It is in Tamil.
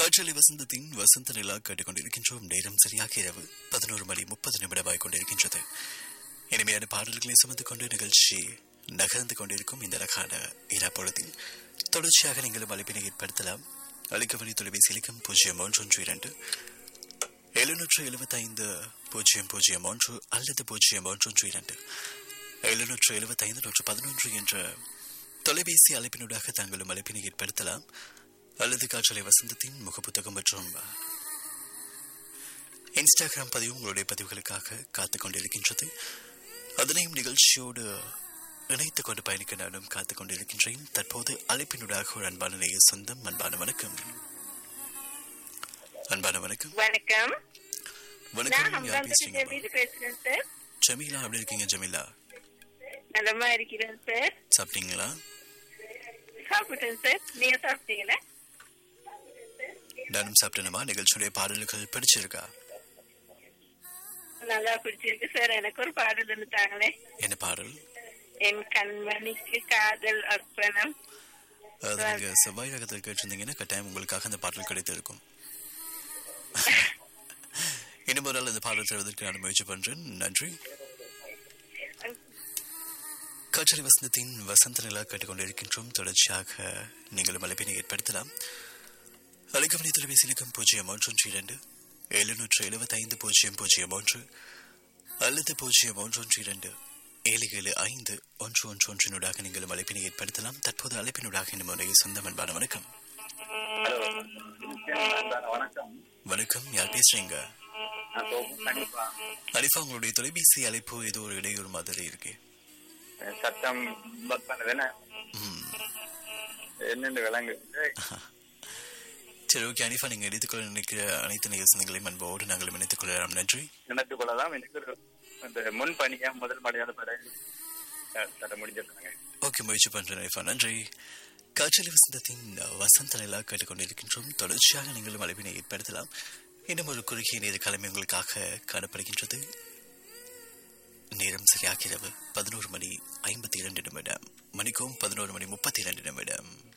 காற்றலை வசந்தத்தின் வசந்த நிலா கேட்டுக்கொண்டிருக்கின்றோம் நேரம் சரியாக இரவு பதினோரு மணி முப்பது நிமிடமாய் கொண்டிருக்கின்றது இனிமையான பாடல்களை சுமந்து கொண்டு நிகழ்ச்சி நகர்ந்து கொண்டிருக்கும் இந்த அழகான இரா பொழுதில் தொடர்ச்சியாக நீங்களும் அழைப்பினை ஏற்படுத்தலாம் அளிக்கவழி தொலைபேசி இலக்கம் பூஜ்ஜியம் ஒன்று ஒன்று இரண்டு எழுநூற்று எழுபத்தைந்து பூஜ்ஜியம் பூஜ்ஜியம் ஒன்று அல்லது பூஜ்ஜியம் ஒன்று ஒன்று இரண்டு எழுநூற்று எழுபத்தைந்து நூற்று பதினொன்று என்ற தொலைபேசி அழைப்பினூடாக தாங்களும் அழைப்பினை ஏற்படுத்தலாம் அல்லது காற்றலை வசந்தத்தின் முகப்புத்தகம் மற்றும் இன்ஸ்டாகிராம் பதிவு உங்களுடைய பதிவுகளுக்காக காத்துக் கொண்டிருக்கின்றது அதனையும் நிகழ்ச்சியோடு இணைத்துக் கொண்டு பயணிக்க நானும் காத்துக் கொண்டிருக்கின்றேன் தற்போது அழைப்பினூடாக ஒரு அன்பான நேய சொந்தம் அன்பான வணக்கம் அன்பான வணக்கம் வணக்கம் நான் வணக்கம் யார் ஹம்தாந்தரி பேசுறீங்க ஜமீல் பேசுறேன் சார் ஜமீலா எப்படி இருக்கீங்க ஜமீலா நலமா இருக்கிறேன் சார் சாப்பிட்டீங்களா சாப்பிட்டேன் சார் நீங்க சாப்பிட்டீங்களா நானும் சாப்பிட்டேனுமா நிகழ்ச்சியுடைய பாடல்கள் பிடிச்சிருக்கா நல்லா பிடிச்சிருக்கு சார் எனக்கு ஒரு பாடல் இருந்துட்டாங்களே என்ன பாடல் என் கண்மணிக்கு காதல் அர்ப்பணம் அது நீங்க செவ்வாய் ரகத்தில் கேட்டிருந்தீங்கன்னா கட்டாயம் உங்களுக்காக அந்த பாடல் கிடைத்திருக்கும் இன்னும் ஒரு நாள் இந்த பாடல் தருவதற்கு நான் முயற்சி பண்றேன் நன்றி காற்றலை வசந்தத்தின் வசந்த நிலா கேட்டுக்கொண்டிருக்கின்றோம் தொடர்ச்சியாக நீங்களும் அழைப்பினை ஏற்படுத்தலாம் அழைக்கவனி தொலைபேசி இலக்கம் பூஜ்ஜியம் ஒன்று ஒன்று இரண்டு எழுநூற்று எழுபத்தைந்து பூஜ்ஜியம் பூஜ்ஜியம் ஒன்று அல்லது பூஜ்ஜியம் ஒன்று ஒன்று இரண்டு ஏழு ஏழு ஐந்து ஒன்று ஒன்று ஒன்றினூடாக நீங்களும் அழைப்பினை ஏற்படுத்தலாம் தற்போது அழைப்பினூடாக இந்த முறையை சொந்த அன்பான வணக்கம் ஹலோ சார் வணக்கம் வணக்கம் யார் பேசுறீங்க நான் சோமு கண்டிப்பா அலிஃபா உங்களுடைய தொலைபேசி அழைப்பு ஏதோ ஒரு இடையூறு மாதிரி இருக்கு சத்தம் பக் பண்ணதுன்னு ம். என்னென்னு விளங்கு சரி ஓகே அனிஃபா நீங்க எடுத்துக்கொள்ள நினைக்கிற அனைத்து நிகழ்ச்சிகளையும் அன்போடு நாங்களும் இணைத்துக் கொள்ளலாம் நன்றி நினைத்துக் கொள்ளலாம் எனக்கு ஒரு அந்த முன் பணியா முதல் மழையாத பிறகு த- தர முடிஞ்சிருக்காங்க ஓகே முயற்சி பண்றேன் அனிஃபா நன்றி காற்றலி வசந்தத்தின் வசந்த நிலா கேட்டுக்கொண்டிருக்கின்றோம் தொடர்ச்சியாக நீங்களும் அழைப்பினை ஏற்படுத்தலாம் இன்னும் ஒரு குறுகிய நேர கிழமை உங்களுக்காக காணப்படுகின்றது நேரம் சரியாக இரவு பதினோரு மணி ஐம்பத்தி இரண்டு நிமிடம் மணிக்கும் பதினோரு மணி முப்பத்தி இரண்டு நிமிடம்